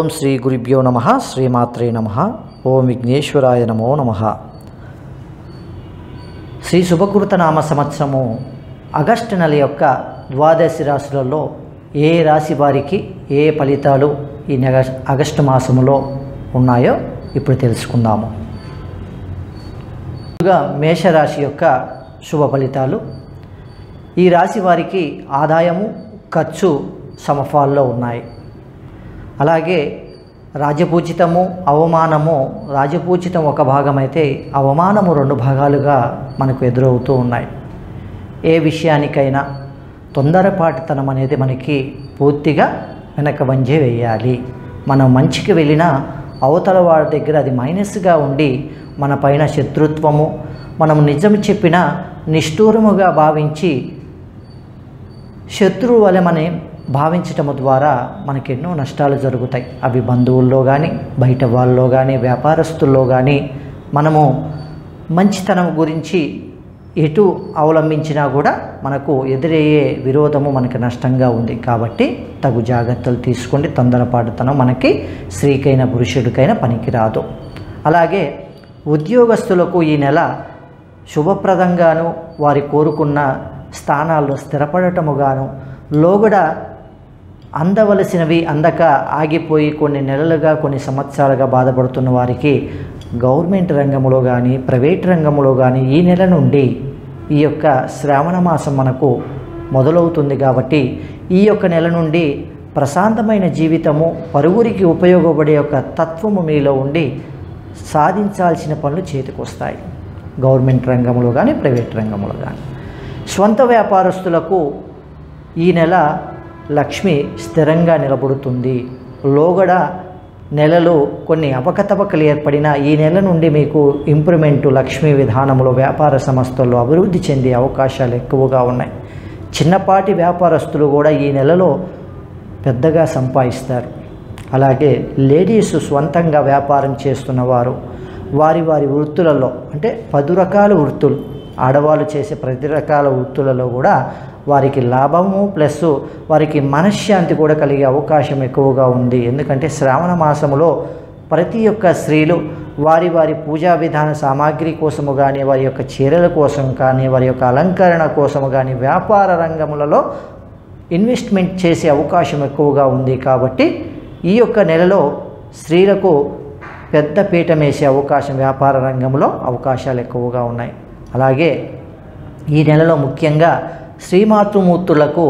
శ్రీ గురుభ్యో నమ శ్రీమాత్రే నమ ఓం విఘ్నేశ్వరాయ నమో నమ శ్రీ శుభకృత నామ సంవత్సరము ఆగస్టు నెల యొక్క ద్వాదశి రాశులలో ఏ రాశి వారికి ఏ ఫలితాలు ఈ నెల ఆగస్టు మాసములో ఉన్నాయో ఇప్పుడు తెలుసుకుందాము ముందుగా మేషరాశి యొక్క శుభ ఫలితాలు ఈ రాశి వారికి ఆదాయము ఖర్చు సమఫాల్లో ఉన్నాయి అలాగే రాజపూజితము అవమానము రాజపూజితం ఒక భాగమైతే అవమానము రెండు భాగాలుగా మనకు ఎదురవుతూ ఉన్నాయి ఏ విషయానికైనా తొందరపాటుతనం అనేది మనకి పూర్తిగా వెనక వంజే వేయాలి మనం మంచికి వెళ్ళినా అవతల వారి దగ్గర అది మైనస్గా ఉండి మన పైన శత్రుత్వము మనం నిజం చెప్పిన నిష్ఠూరముగా భావించి శత్రువు వలె మనం భావించటం ద్వారా మనకి ఎన్నో నష్టాలు జరుగుతాయి అవి బంధువుల్లో కానీ బయట వాళ్ళలో కానీ వ్యాపారస్తుల్లో కానీ మనము మంచితనం గురించి ఎటు అవలంబించినా కూడా మనకు ఎదురయ్యే విరోధము మనకి నష్టంగా ఉంది కాబట్టి తగు జాగ్రత్తలు తీసుకోండి తొందరపాటుతనం మనకి స్త్రీకైన పురుషుడికైనా పనికిరాదు అలాగే ఉద్యోగస్తులకు ఈ నెల శుభప్రదంగాను వారి కోరుకున్న స్థానాల్లో స్థిరపడటముగాను లోగడ అందవలసినవి అందక ఆగిపోయి కొన్ని నెలలుగా కొన్ని సంవత్సరాలుగా బాధపడుతున్న వారికి గవర్నమెంట్ రంగంలో కానీ ప్రైవేట్ రంగంలో కానీ ఈ నెల నుండి ఈ యొక్క శ్రావణ మాసం మనకు మొదలవుతుంది కాబట్టి ఈ యొక్క నెల నుండి ప్రశాంతమైన జీవితము పరుగురికి ఉపయోగపడే యొక్క తత్వము మీలో ఉండి సాధించాల్సిన పనులు చేతికొస్తాయి గవర్నమెంట్ రంగంలో కానీ ప్రైవేట్ రంగంలో కానీ స్వంత వ్యాపారస్తులకు ఈ నెల లక్ష్మి స్థిరంగా నిలబడుతుంది లోగడ నెలలో కొన్ని అవకతవకలు ఏర్పడిన ఈ నెల నుండి మీకు ఇంప్రూవ్మెంట్ లక్ష్మీ విధానంలో వ్యాపార సంస్థల్లో అభివృద్ధి చెందే అవకాశాలు ఎక్కువగా ఉన్నాయి చిన్నపాటి వ్యాపారస్తులు కూడా ఈ నెలలో పెద్దగా సంపాదిస్తారు అలాగే లేడీస్ స్వంతంగా వ్యాపారం చేస్తున్నవారు వారి వారి వృత్తులలో అంటే పది రకాల వృత్తులు ఆడవాళ్ళు చేసే ప్రతి రకాల వృత్తులలో కూడా వారికి లాభము ప్లస్ వారికి మనశ్శాంతి కూడా కలిగే అవకాశం ఎక్కువగా ఉంది ఎందుకంటే శ్రావణ మాసములో ప్రతి ఒక్క స్త్రీలు వారి వారి పూజా విధాన సామాగ్రి కోసము కానీ వారి యొక్క చీరల కోసం కానీ వారి యొక్క అలంకరణ కోసము కానీ వ్యాపార రంగములలో ఇన్వెస్ట్మెంట్ చేసే అవకాశం ఎక్కువగా ఉంది కాబట్టి ఈ యొక్క నెలలో స్త్రీలకు పెద్ద పీఠం వేసే అవకాశం వ్యాపార రంగంలో అవకాశాలు ఎక్కువగా ఉన్నాయి అలాగే ఈ నెలలో ముఖ్యంగా శ్రీమాతృమూర్తులకు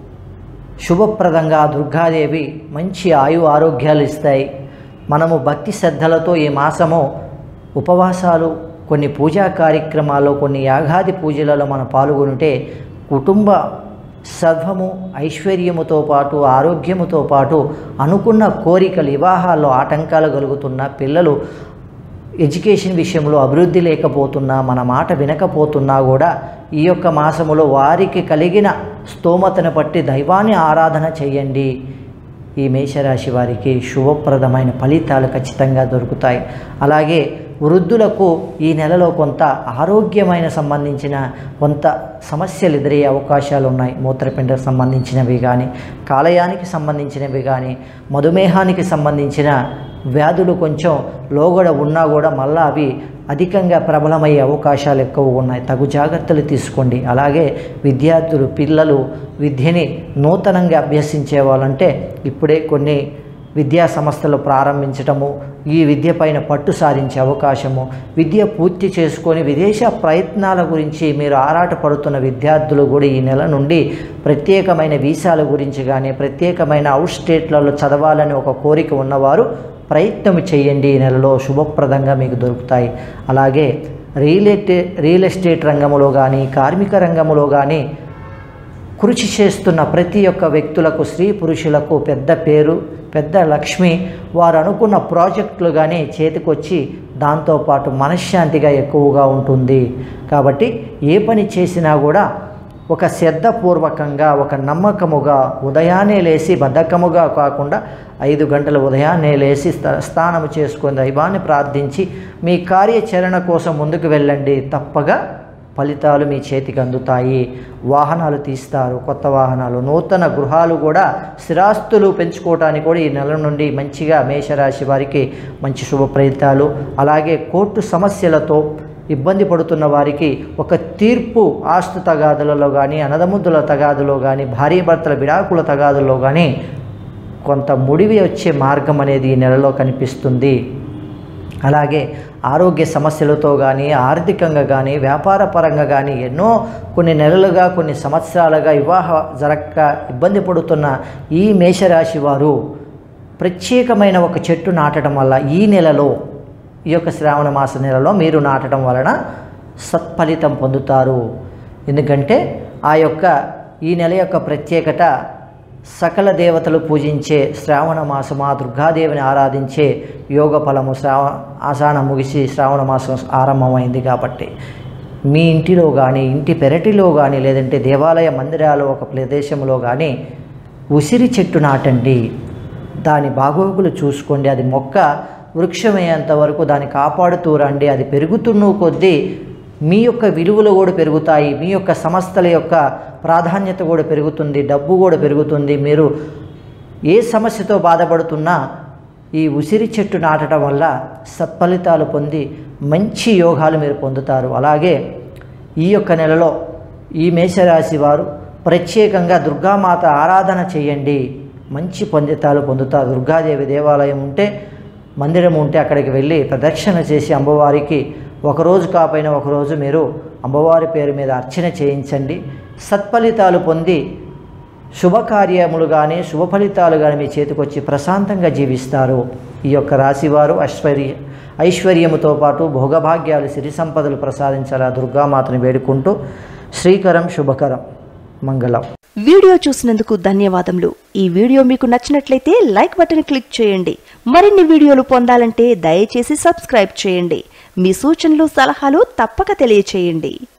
శుభప్రదంగా దుర్గాదేవి మంచి ఆయు ఆరోగ్యాలు ఇస్తాయి మనము భక్తి శ్రద్ధలతో ఈ మాసము ఉపవాసాలు కొన్ని పూజా కార్యక్రమాల్లో కొన్ని యాగాది పూజలలో మనం పాల్గొంటే కుటుంబ సర్వము ఐశ్వర్యముతో పాటు ఆరోగ్యముతో పాటు అనుకున్న కోరికలు వివాహాల్లో ఆటంకాలు కలుగుతున్న పిల్లలు ఎడ్యుకేషన్ విషయంలో అభివృద్ధి లేకపోతున్నా మన మాట వినకపోతున్నా కూడా ఈ యొక్క మాసములో వారికి కలిగిన స్తోమతను బట్టి దైవాన్ని ఆరాధన చేయండి ఈ మేషరాశి వారికి శుభప్రదమైన ఫలితాలు ఖచ్చితంగా దొరుకుతాయి అలాగే వృద్ధులకు ఈ నెలలో కొంత ఆరోగ్యమైన సంబంధించిన కొంత సమస్యలు ఎదురయ్యే అవకాశాలు ఉన్నాయి మూత్రపిండకు సంబంధించినవి కానీ కాలయానికి సంబంధించినవి కానీ మధుమేహానికి సంబంధించిన వ్యాధులు కొంచెం లోగడ ఉన్నా కూడా మళ్ళీ అవి అధికంగా ప్రబలమయ్యే అవకాశాలు ఎక్కువ ఉన్నాయి తగు జాగ్రత్తలు తీసుకోండి అలాగే విద్యార్థులు పిల్లలు విద్యని నూతనంగా అభ్యసించే వాళ్ళంటే ఇప్పుడే కొన్ని విద్యా సంస్థలు ప్రారంభించటము ఈ విద్య పైన పట్టు సాధించే అవకాశము విద్య పూర్తి చేసుకొని విదేశ ప్రయత్నాల గురించి మీరు ఆరాటపడుతున్న విద్యార్థులు కూడా ఈ నెల నుండి ప్రత్యేకమైన వీసాల గురించి కానీ ప్రత్యేకమైన అవుట్ స్టేట్లలో చదవాలని ఒక కోరిక ఉన్నవారు ప్రయత్నం చేయండి ఈ నెలలో శుభప్రదంగా మీకు దొరుకుతాయి అలాగే రియల్ ఎస్టేట్ రియల్ ఎస్టేట్ రంగంలో కానీ కార్మిక రంగంలో కానీ కృషి చేస్తున్న ప్రతి ఒక్క వ్యక్తులకు స్త్రీ పురుషులకు పెద్ద పేరు పెద్ద లక్ష్మి వారు అనుకున్న ప్రాజెక్టులు కానీ చేతికొచ్చి దాంతోపాటు మనశ్శాంతిగా ఎక్కువగా ఉంటుంది కాబట్టి ఏ పని చేసినా కూడా ఒక శ్రద్ధపూర్వకంగా ఒక నమ్మకముగా ఉదయాన్నే లేచి బద్ధకముగా కాకుండా ఐదు గంటల ఉదయాన్నే లేచి స్థ- స్నానము చేసుకొని దైవాన్ని ప్రార్థించి మీ కార్యాచరణ కోసం ముందుకు వెళ్ళండి తప్పగా ఫలితాలు మీ చేతికి అందుతాయి వాహనాలు తీస్తారు కొత్త వాహనాలు నూతన గృహాలు కూడా స్థిరాస్తులు పెంచుకోవడానికి కూడా ఈ నెల నుండి మంచిగా మేషరాశి వారికి మంచి శుభ ఫలితాలు అలాగే కోర్టు సమస్యలతో ఇబ్బంది పడుతున్న వారికి ఒక తీర్పు ఆస్తు తగాదులలో కానీ అనదముద్దుల తగాదులో కానీ భార్యాభర్తల విడాకుల తగాదుల్లో కానీ కొంత ముడివి వచ్చే మార్గం అనేది ఈ నెలలో కనిపిస్తుంది అలాగే ఆరోగ్య సమస్యలతో కానీ ఆర్థికంగా కానీ వ్యాపార పరంగా కానీ ఎన్నో కొన్ని నెలలుగా కొన్ని సంవత్సరాలుగా వివాహ జరక్క ఇబ్బంది పడుతున్న ఈ మేషరాశి వారు ప్రత్యేకమైన ఒక చెట్టు నాటడం వల్ల ఈ నెలలో ఈ యొక్క శ్రావణ మాస నెలలో మీరు నాటడం వలన సత్ఫలితం పొందుతారు ఎందుకంటే ఆ యొక్క ఈ నెల యొక్క ప్రత్యేకత సకల దేవతలు పూజించే శ్రావణ మాసం ఆ దుర్గాదేవిని ఆరాధించే యోగ ఫలము శ్రావ ఆషాఢం ముగిసి శ్రావణ మాసం ఆరంభమైంది కాబట్టి మీ ఇంటిలో కానీ ఇంటి పెరటిలో కానీ లేదంటే దేవాలయ మందిరాలు ఒక ప్రదేశంలో కానీ ఉసిరి చెట్టు నాటండి దాని బాగోగులు చూసుకోండి అది మొక్క వృక్షమయ్యేంత వరకు దాన్ని కాపాడుతూ రండి అది పెరుగుతున్న కొద్దీ మీ యొక్క విలువలు కూడా పెరుగుతాయి మీ యొక్క సంస్థల యొక్క ప్రాధాన్యత కూడా పెరుగుతుంది డబ్బు కూడా పెరుగుతుంది మీరు ఏ సమస్యతో బాధపడుతున్నా ఈ ఉసిరి చెట్టు నాటడం వల్ల సత్ఫలితాలు పొంది మంచి యోగాలు మీరు పొందుతారు అలాగే ఈ యొక్క నెలలో ఈ మేషరాశి వారు ప్రత్యేకంగా దుర్గామాత ఆరాధన చేయండి మంచి పొందితాలు పొందుతారు దుర్గాదేవి దేవాలయం ఉంటే మందిరం ఉంటే అక్కడికి వెళ్ళి ప్రదక్షిణ చేసి అమ్మవారికి ఒకరోజు కాపైన ఒకరోజు మీరు అమ్మవారి పేరు మీద అర్చన చేయించండి సత్ఫలితాలు పొంది శుభకార్యములు కానీ శుభ ఫలితాలు కానీ మీ చేతికొచ్చి ప్రశాంతంగా జీవిస్తారు ఈ యొక్క రాశివారు ఐశ్వర్య ఐశ్వర్యముతో పాటు భోగభాగ్యాలు సిరి సంపదలు ప్రసాదించాలా దుర్గామాతని వేడుకుంటూ శ్రీకరం శుభకరం మంగళం వీడియో చూసినందుకు ధన్యవాదములు ఈ వీడియో మీకు నచ్చినట్లయితే లైక్ బటన్ క్లిక్ చేయండి మరిన్ని వీడియోలు పొందాలంటే దయచేసి సబ్స్క్రైబ్ చేయండి మీ సూచనలు సలహాలు తప్పక తెలియచేయండి